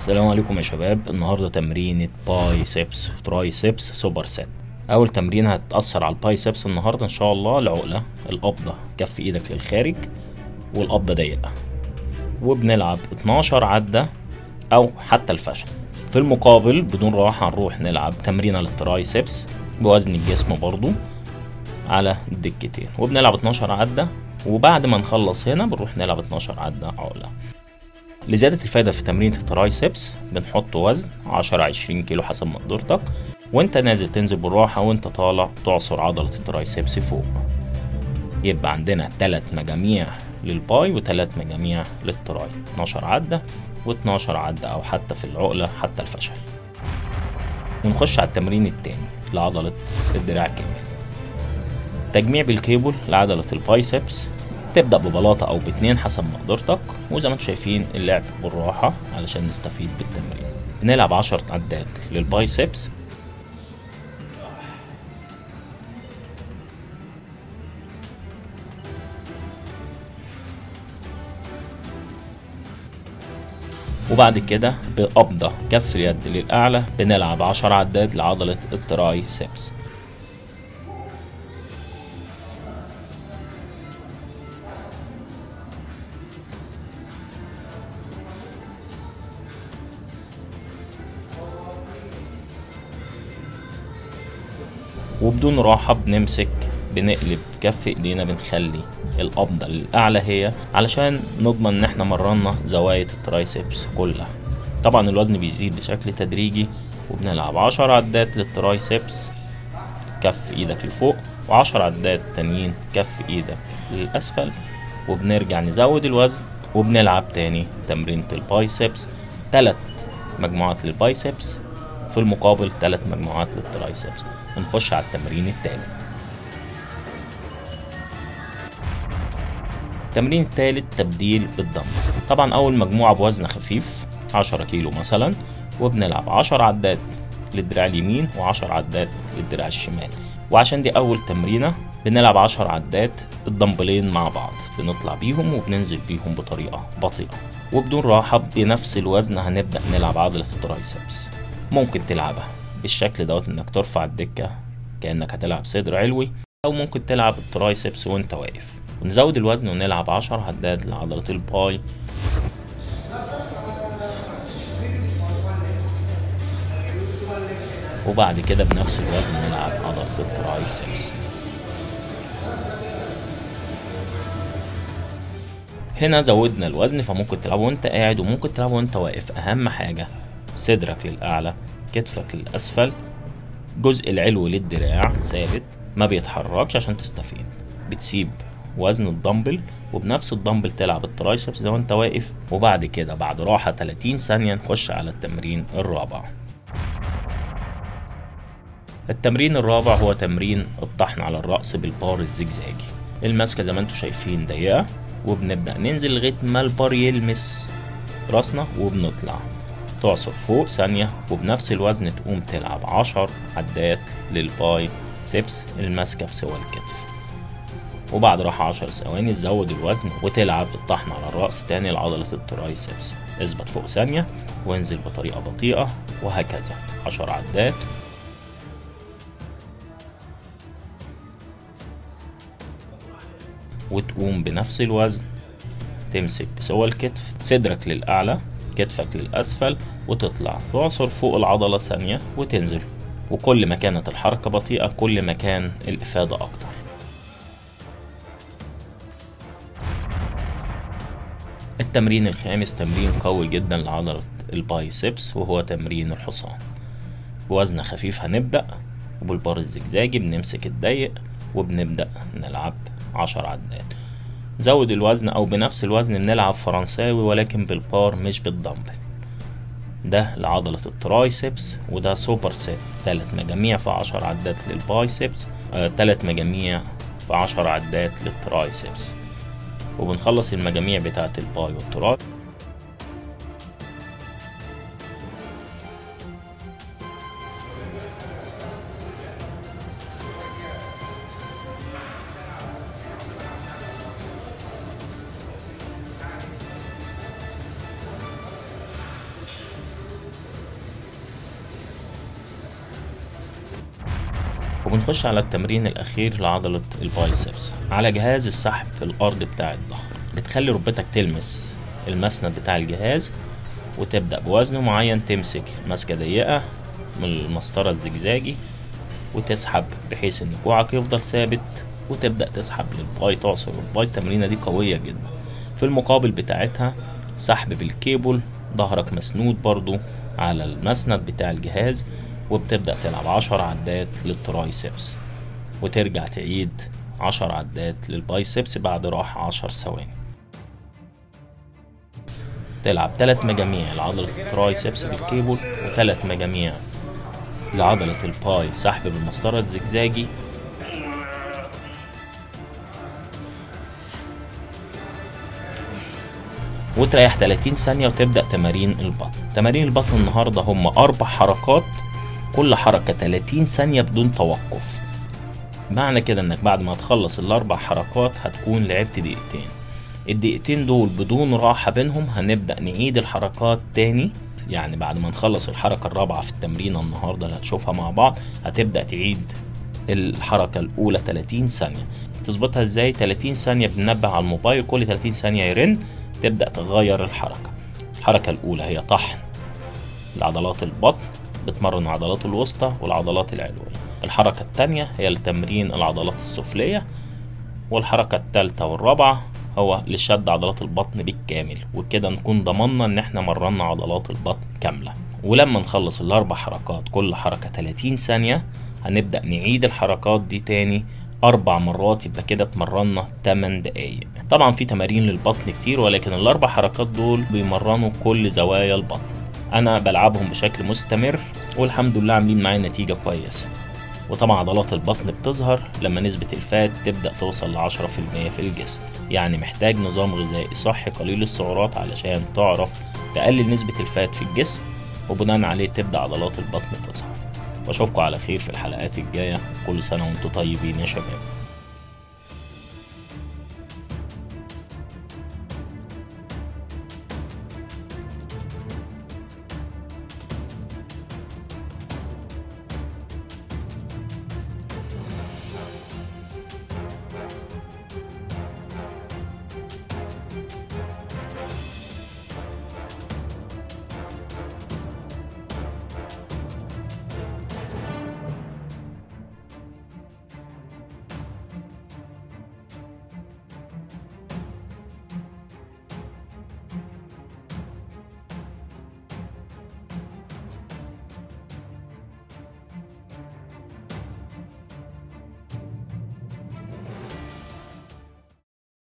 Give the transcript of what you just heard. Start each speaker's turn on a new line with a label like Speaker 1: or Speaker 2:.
Speaker 1: السلام عليكم يا شباب النهارده تمرينة بايسبس ترايسبس سوبر سيت اول تمرينة هتأثر على البايسبس النهارده ان شاء الله العقلة القبضة كف ايدك للخارج والقبضة ضيقة وبنلعب 12 عدة او حتى الفشل في المقابل بدون راحة هنروح نلعب تمرينة للترايسبس بوزن الجسم برضو على الدكتين وبنلعب 12 عدة وبعد ما نخلص هنا بنروح نلعب 12 عدة عقلة لزيادة الفايدة في تمرينة الترايسبس بنحط وزن 10 20 كيلو حسب مقدرتك وانت نازل تنزل بالراحة وانت طالع تعصر عضلة الترايسبس فوق يبقى عندنا تلات مجاميع للباي وتلات مجاميع للتراي 12 عدة و12 عدة او حتى في العقلة حتى الفشل ونخش على التمرين التاني لعضلة الدراع الكامل تجميع بالكيبل لعضلة البايسبس تبدأ ببلاطة أو باتنين حسب مقدرتك وزي ما انتم شايفين اللعب بالراحة علشان نستفيد بالتمرين نلعب عشر عدات للبايسبس وبعد كده بقبضة كف اليد للأعلى بنلعب عشر عدات لعضلة التراي سيبس وبدون راحة بنمسك بنقلب كف ايدينا بنخلي القبضة الأعلى هي علشان نضمن ان احنا مرنا زوايا الترايسبس كلها طبعا الوزن بيزيد بشكل تدريجي وبنلعب عشر عدات للترايسبس كف ايدك لفوق وعشر عدات تانيين كف ايدك للأسفل وبنرجع نزود الوزن وبنلعب تاني تمرينة البايسبس تلات مجموعات للبايسبس في المقابل تلات مجموعات للترايسبس ونخش على التمرين التالت التمرين التالت تبديل بالدمبل طبعا اول مجموعة بوزن خفيف عشرة كيلو مثلا وبنلعب عشر عدات للدراع اليمين وعشر عدات للدراع الشمال وعشان دي اول تمرينة بنلعب عشر عدات الدمبلين مع بعض بنطلع بيهم وبننزل بيهم بطريقة بطيئة وبدون راحة بنفس الوزن هنبدأ نلعب عضلة الترايسبس ممكن تلعبها بالشكل دوت انك ترفع الدكة كأنك هتلعب صدر علوي او ممكن تلعب الترايسبس وانت واقف ونزود الوزن ونلعب عشر عدات لعضلة الباي وبعد كده بنفس الوزن نلعب عضلة الترايسبس هنا زودنا الوزن فممكن تلعبه وانت قاعد وممكن تلعبه وانت واقف اهم حاجة صدرك للأعلى كتفك للأسفل الجزء العلوي للدراع ثابت ما بيتحركش عشان تستفيد بتسيب وزن الدمبل وبنفس الدمبل تلعب الترايسبس زي ما انت واقف وبعد كده بعد راحة 30 ثانية نخش على التمرين الرابع التمرين الرابع هو تمرين الطحن على الرأس بالبار الزجزاجي الماسكة زي ما انتم شايفين ضيقة وبنبدأ ننزل لغاية ما البار يلمس راسنا وبنطلع تعصر فوق ثانية وبنفس الوزن تقوم تلعب عشر عدات للباي سيبس الماسكة بسوى الكتف وبعد راحة عشر ثواني تزود الوزن وتلعب الطحن على الرأس تاني لعضلة الترايسبس اثبت فوق ثانية وانزل بطريقة بطيئة وهكذا عشر عدات وتقوم بنفس الوزن تمسك بسوى الكتف صدرك للأعلى كتفك للأسفل وتطلع تعصر فوق العضلة ثانية وتنزل وكل ما كانت الحركة بطيئة كل ما كان الإفادة أكتر التمرين الخامس تمرين قوي جدا لعضلة البايسبس وهو تمرين الحصان بوزن خفيف هنبدأ وبالبار الزجزاجي بنمسك الضيق وبنبدأ نلعب عشر عدات نزود الوزن او بنفس الوزن بنلعب فرنساوي ولكن بالبار مش بالدمبل ده لعضلة الترايسبس وده سوبر سيت تلات مجاميع في عشر عدات للبايسبس آه تلات مجاميع في عشر عدات للترايسبس وبنخلص المجاميع بتاعة الباي والتراي ونخش على التمرين الأخير لعضلة البايسبس على جهاز السحب في الأرض بتاع الظهر بتخلي ركبتك تلمس المسند بتاع الجهاز وتبدأ بوزن معين تمسك مسكة ضيقة من المسطرة الزجزاجي وتسحب بحيث ان كوعك يفضل ثابت وتبدأ تسحب للباي تعصر الباي التمرينة دي قوية جدا في المقابل بتاعتها سحب بالكيبل ظهرك مسنود برضو على المسند بتاع الجهاز وبتبدأ تلعب عشر عدات للترايسبس وترجع تعيد عشر عدات للبايسبس بعد راحة عشر ثواني تلعب تلات مجاميع لعضلة الترايسبس بالكيبل وتلات مجاميع لعضلة الباي سحب بالمسطرة الزجزاجي وتريح 30 ثانية وتبدأ تمارين البطن تمارين البطن النهاردة هم أربع حركات كل حركة 30 ثانية بدون توقف معنى كده انك بعد ما تخلص الاربع حركات هتكون لعبت دقيقتين الدقيقتين دول بدون راحة بينهم هنبدأ نعيد الحركات تاني يعني بعد ما نخلص الحركة الرابعة في التمرين النهاردة اللي هتشوفها مع بعض هتبدأ تعيد الحركة الأولى 30 ثانية تظبطها ازاي 30 ثانية بننبه على الموبايل كل 30 ثانية يرن تبدأ تغير الحركة الحركة الأولى هي طحن لعضلات البطن بتمرن العضلات الوسطى والعضلات العلوية الحركة التانية هي لتمرين العضلات السفلية والحركة التالتة والرابعة هو لشد عضلات البطن بالكامل وكده نكون ضمننا ان احنا مرنا عضلات البطن كاملة ولما نخلص الاربع حركات كل حركة 30 ثانية هنبدأ نعيد الحركات دي تاني اربع مرات يبقى كده اتمرنا 8 دقايق طبعا في تمارين للبطن كتير ولكن الاربع حركات دول بيمرنوا كل زوايا البطن انا بلعبهم بشكل مستمر والحمد لله عاملين معايا نتيجة كويسة وطبعا عضلات البطن بتظهر لما نسبة الفات تبدأ توصل لعشرة في المية في الجسم يعني محتاج نظام غذائي صحي قليل السعرات علشان تعرف تقلل نسبة الفات في الجسم وبناء عليه تبدأ عضلات البطن تظهر واشوفكم على خير في الحلقات الجاية كل سنة وانتم طيبين يا شباب